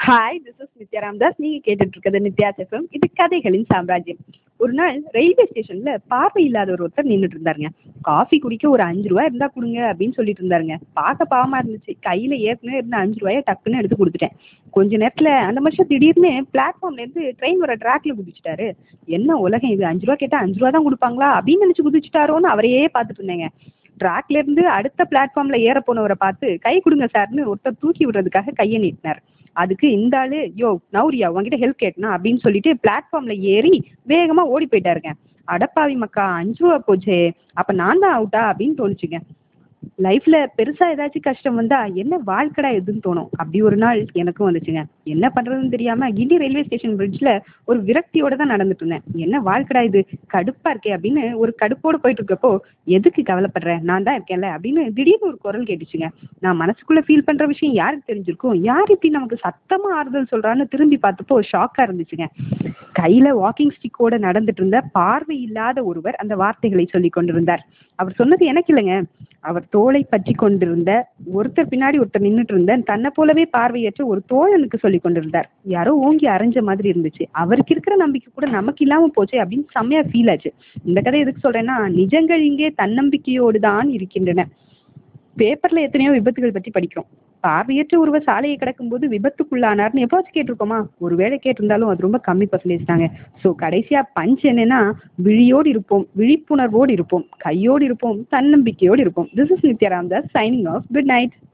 hi this is Nithya Ramdas நீங்க கேட்டுட்டு இருக்கிறது நித்யா எஃப்எம் இது கதைகளின் சாம்ராஜ்யம் ஒரு நாள் ரயில்வே ஸ்டேஷன்ல பார்வை இல்லாதவர் ஒருத்தர் நின்றுட்டு இருந்தாருங்க காஃபி குடிக்க ஒரு அஞ்சு ரூபாய் இருந்தா கொடுங்க அப்படின்னு சொல்லிட்டு இருந்தாருங்க பார்க்க பாவமா இருந்துச்சு கையில ஏற்கனவே இருந்த அஞ்சு ரூபாயை டக்குன்னு எடுத்து கொடுத்துட்டேன் கொஞ்ச நேரத்துல அந்த மனுஷன் திடீர்னு பிளாட்ஃபார்ம்ல இருந்து ட்ரெயின் வர ட்ராக்ல குதிச்சுட்டாரு என்ன உலகம் இது அஞ்சு ரூபா கேட்டா அஞ்சு ரூபா தான் கொடுப்பாங்களா அப்படின்னு நினைச்சு குதிச்சுட்டாரோன்னு அவரையே பார்த்துட்டு இருந்தேங்க ட்ராக்ல இருந்து அடுத்த பிளாட்ஃபார்ம்ல ஏற போனவரை பார்த்து கை கொடுங்க சார்னு ஒருத்தர் தூக்கி விடுறதுக்காக கையை நீட்டினார் அதுக்கு இந்த ஆளு யோ நௌரியா உங்ககிட்ட ஹெல்ப் கேட்டனா அப்படின்னு சொல்லிட்டு பிளாட்ஃபார்ம்ல ஏறி வேகமா ஓடி போயிட்டாருங்க அடப்பாவி மக்கா அஞ்சு ரூபா போச்சே அப்ப நான் தான் அவுட்டா அப்படின்னு தோணுச்சுங்க லைஃப்ல பெருசா ஏதாச்சும் கஷ்டம் வந்தா என்ன வாழ்க்கடா எதுன்னு தோணும் அப்படி ஒரு நாள் எனக்கும் வந்துச்சுங்க என்ன பண்றதுன்னு தெரியாம கிண்டி ரயில்வே ஸ்டேஷன் பிரிட்ஜ்ல ஒரு விரக்தியோட தான் நடந்துட்டு இருந்தேன் என்ன வாழ்க்கடா இது கடுப்பா இருக்கே அப்படின்னு ஒரு கடுப்போட போயிட்டு இருக்கப்போ எதுக்கு கவலைப்படுற நான் தான் இருக்கேன்ல அப்படின்னு திடீர்னு ஒரு குரல் கேட்டுச்சுங்க நான் மனசுக்குள்ள ஃபீல் பண்ற விஷயம் யாருக்கு தெரிஞ்சிருக்கும் யார் இப்படி நமக்கு சத்தமா ஆறுதல் சொல்றான்னு திரும்பி பார்த்தப்போ ஷாக்கா இருந்துச்சுங்க கையில வாக்கிங் ஸ்டிக்கோட நடந்துட்டு இருந்த பார்வை இல்லாத ஒருவர் அந்த வார்த்தைகளை சொல்லி கொண்டிருந்தார் அவர் சொன்னது எனக்கு இல்லைங்க அவர் தோளை பற்றி கொண்டிருந்த ஒருத்தர் பின்னாடி ஒருத்தர் நின்றுட்டு இருந்த தன்னை போலவே பார்வையற்ற ஒரு தோழனுக்கு சொல்லி கொண்டிருந்தார் யாரோ ஓங்கி அரைஞ்ச மாதிரி இருந்துச்சு அவருக்கு இருக்கிற நம்பிக்கை கூட நமக்கு இல்லாம போச்சு அப்படின்னு செம்மையா ஃபீல் ஆச்சு இந்த கதை எதுக்கு சொல்றேன்னா நிஜங்கள் இங்கே தன்னம்பிக்கையோடு தான் இருக்கின்றன பேப்பர்ல எத்தனையோ விபத்துகள் பற்றி படிக்கிறோம் பார்வையற்ற ஒருவர் சாலையை கடக்கும்போது விபத்துக்குள்ளானார்னு எப்போவாச்சும் கேட்டிருக்கோமா ஒருவேளை கேட்டிருந்தாலும் அது ரொம்ப கம்மி பர்சன்டேஜ் தாங்க ஸோ கடைசியா பஞ்ச் என்னன்னா விழியோடு இருப்போம் விழிப்புணர்வோடு இருப்போம் கையோடு இருப்போம் தன்னம்பிக்கையோடு இருப்போம் this is Nithya Ramdas signing off good night